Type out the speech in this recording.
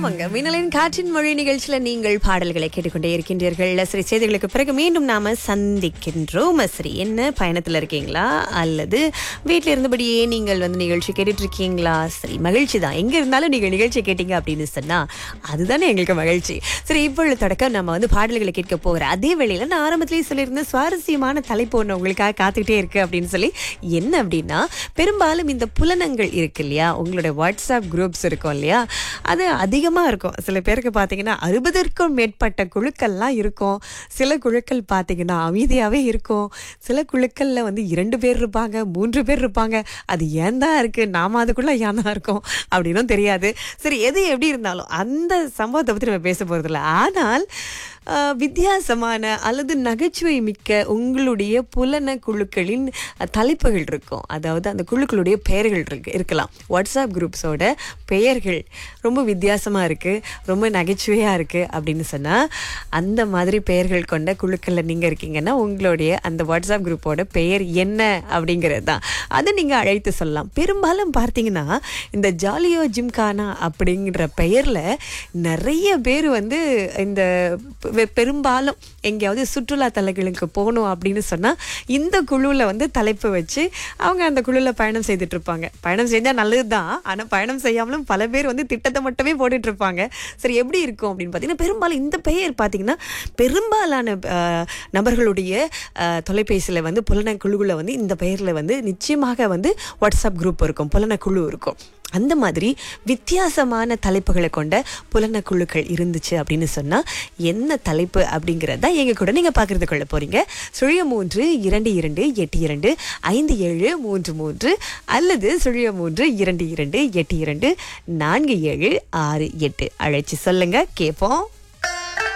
ஆமாங்க மின்னலின் காற்றின் மொழி நிகழ்ச்சியில நீங்கள் பாடல்களை கேட்டுக்கொண்டே இருக்கின்றீர்கள் சரி செய்திகளுக்கு பிறகு மீண்டும் நாம சந்திக்கின்றோம் சரி என்ன பயணத்துல இருக்கீங்களா அல்லது வீட்டில இருந்தபடியே நீங்கள் வந்து நிகழ்ச்சி கேட்டுட்டு இருக்கீங்களா சரி மகிழ்ச்சி தான் எங்க இருந்தாலும் நீங்க நிகழ்ச்சி கேட்டீங்க அப்படின்னு சொன்னா அதுதானே எங்களுக்கு மகிழ்ச்சி சரி இப்பொழுது தொடக்கம் நம்ம வந்து பாடல்களை கேட்க போகிற அதே வேளையில நான் ஆரம்பத்திலேயே சொல்லியிருந்த சுவாரஸ்யமான தலைப்பு ஒன்று உங்களுக்காக காத்துக்கிட்டே இருக்கு அப்படின்னு சொல்லி என்ன அப்படின்னா பெரும்பாலும் இந்த புலனங்கள் இருக்கு இல்லையா உங்களுடைய வாட்ஸ்அப் குரூப்ஸ் இருக்கும் இல்லையா அது அதிகமாக இருக்கும் சில பேருக்கு பார்த்தீங்கன்னா அறுபதற்கும் மேற்பட்ட குழுக்கள்லாம் இருக்கும் சில குழுக்கள் பார்த்தீங்கன்னா அமைதியாகவே இருக்கும் சில குழுக்களில் வந்து இரண்டு பேர் இருப்பாங்க மூன்று பேர் இருப்பாங்க அது ஏன் தான் இருக்கு நாம அதுக்குள்ள ஏன் தான் இருக்கோம் அப்படின்னும் தெரியாது சரி எது எப்படி இருந்தாலும் அந்த சம்பவத்தை பற்றி நம்ம பேச போகிறதில்ல ஆனால் ஆஹ், வித்தியாசமான அல்லது நகைச்சுவை மிக்க உங்களுடைய புலன குழுக்களின் அஹ், தலைப்புகள் இருக்கும் அதாவது அந்த குழுக்களுடைய பெயர்கள் இருக்கு இருக்கலாம் வாட்ஸ்அப் குரூப்ஸோட பெயர்கள் ரொம்ப வித்தியாசமாக இருக்குது ரொம்ப நகைச்சுவையாக இருக்குது அப்படின்னு சொன்னால் அந்த மாதிரி பெயர்கள் கொண்ட குழுக்களில் நீங்கள் இருக்கீங்கன்னா உங்களுடைய அந்த வாட்ஸ்அப் குரூப்போட பெயர் என்ன அப்படிங்கிறது தான் அதை நீங்கள் அழைத்து சொல்லலாம் பெரும்பாலும் பார்த்தீங்கன்னா இந்த ஜாலியோ ஜிம்கானா அப்படிங்கிற பெயரில் நிறைய பேர் வந்து இந்த பெ- பெரும்பாலும் எங்கேயாவது சுற்றுலா தலங்களுக்கு போகணும் அப்படின்னு சொன்னால் இந்த குழுவில் வந்து தலைப்பு வச்சு அவங்க அந்த குழுவில் பயணம் செய்துட்டு இருப்பாங்க பயணம் செஞ்சால் நல்லது தான் ஆனால் பயணம் செய்யாமலும் பல பேர் வந்து திட்டத்தை மட்டுமே போட்டுட்டு இருப்பாங்க சரி எப்படி இருக்கும் அப்படின்னு பார்த்தீங்கன்னா பெரும்பாலும் இந்த பெயர் பார்த்தீங்கன்னா பெரும்பாலான அஹ், நபர்களுடைய தொலைபேசியில் வந்து புலன குழுவில் வந்து இந்த பெயரில் வந்து நிச்சயமாக வந்து வாட்ஸ்அப் குரூப் இருக்கும் புலன குழு இருக்கும் அந்த மாதிரி வித்தியாசமான தலைப்புகளை கொண்ட புலன குழுக்கள் இருந்துச்சு அப்படின்னு சொன்னா என்ன தலைப்பு அப்படிங்கறத எங்க கூட நீங்க பாக்குறது கொள்ள போறீங்க சுழிய மூன்று இரண்டு இரண்டு எட்டு இரண்டு ஐந்து ஏழு மூன்று மூன்று அல்லது சுழிய மூன்று இரண்டு இரண்டு எட்டு இரண்டு நான்கு ஏழு ஆறு எட்டு அழைச்சு சொல்லுங்க கேட்போம்